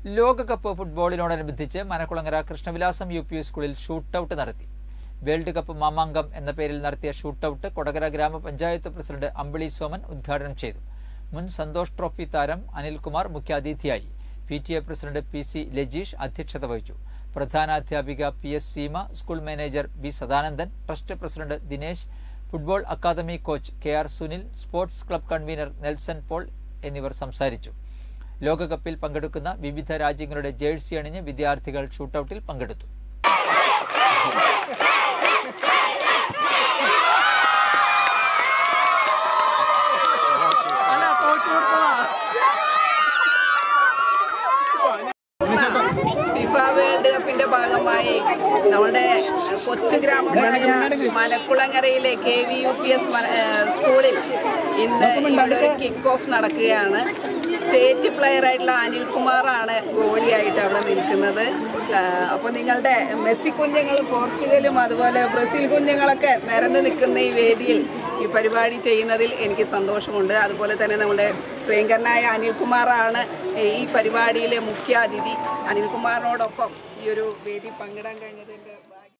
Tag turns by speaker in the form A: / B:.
A: ലോകകപ്പ് ഫുട്ബോളിനോടനുബന്ധിച്ച് Manakkulangara Krishnavilasam U P സ്കൂളിൽ ഷൂട്ടൌട്ട് നടത്തി വേൾഡ് കപ്പ് മാമാങ്കം എന്ന പേരിൽ നടത്തിയ ഷൂട്ടൌട്ട് കൊടകര ഗ്രാമപഞ്ചായത്ത് പ്രസിഡന്റ് അമ്പിളി സോമൻ ഉദ്ഘാടനം ചെയ്തു മുൻ സന്തോഷ് ട്രോഫി താരം അനിൽകുമാർ മുഖ്യാതിഥിയായി P T A president P C Lajeesh അധ്യക്ഷത വഹിച്ചു പ്രധാനാധ്യാപിക P S Seema school manager B Sadanandan trust president Dinesh football academy coach K R Sunil sports club convener Nelson Paul എന്നിവർ സംസാരിച്ചു ലോകകപ്പിൽ പങ്കെടുക്കുന്ന വിവിധ രാജ്യങ്ങളുടെ ജേഴ്സി അണിഞ്ഞ് വിദ്യാർത്ഥികൾ ഷൂട്ടൌട്ടിൽ പങ്കെടുത്തു
B: ഫിഫ വേൾഡ് കപ്പിന്റെ ഭാഗമായി നമ്മുടെ കൊച്ചു ഗ്രാമമായ മനക്കുളങ്ങരയിലെ K V U P S സ്കൂളിൽ ഇന്ന് ഇവിടെ ഒരു കിക്ക് ഓഫ് നടക്കുകയാണ് സ്റ്റേറ്റ് പ്ലെയർ ആയിട്ടുള്ള അനിൽകുമാറാണ് ഗോളിയായിട്ട് അവിടെ നിൽക്കുന്നത് അപ്പോൾ നിങ്ങളുടെ മെസ്സി കുഞ്ഞുങ്ങളും പോർച്ചുഗലും അതുപോലെ ബ്രസീൽ കുഞ്ഞുങ്ങളൊക്കെ നിരന്ന് നിൽക്കുന്ന ഈ വേദിയിൽ ഈ പരിപാടി ചെയ്യുന്നതിൽ എനിക്ക് സന്തോഷമുണ്ട് അതുപോലെ തന്നെ നമ്മുടെ പ്രിയങ്കരനായ അനിൽകുമാറാണ് ഈ പരിപാടിയിലെ മുഖ്യ അതിഥി അനിൽകുമാറിനോടൊപ്പം ഈ ഒരു വേദി പങ്കിടാൻ കഴിഞ്ഞതിൻ്റെ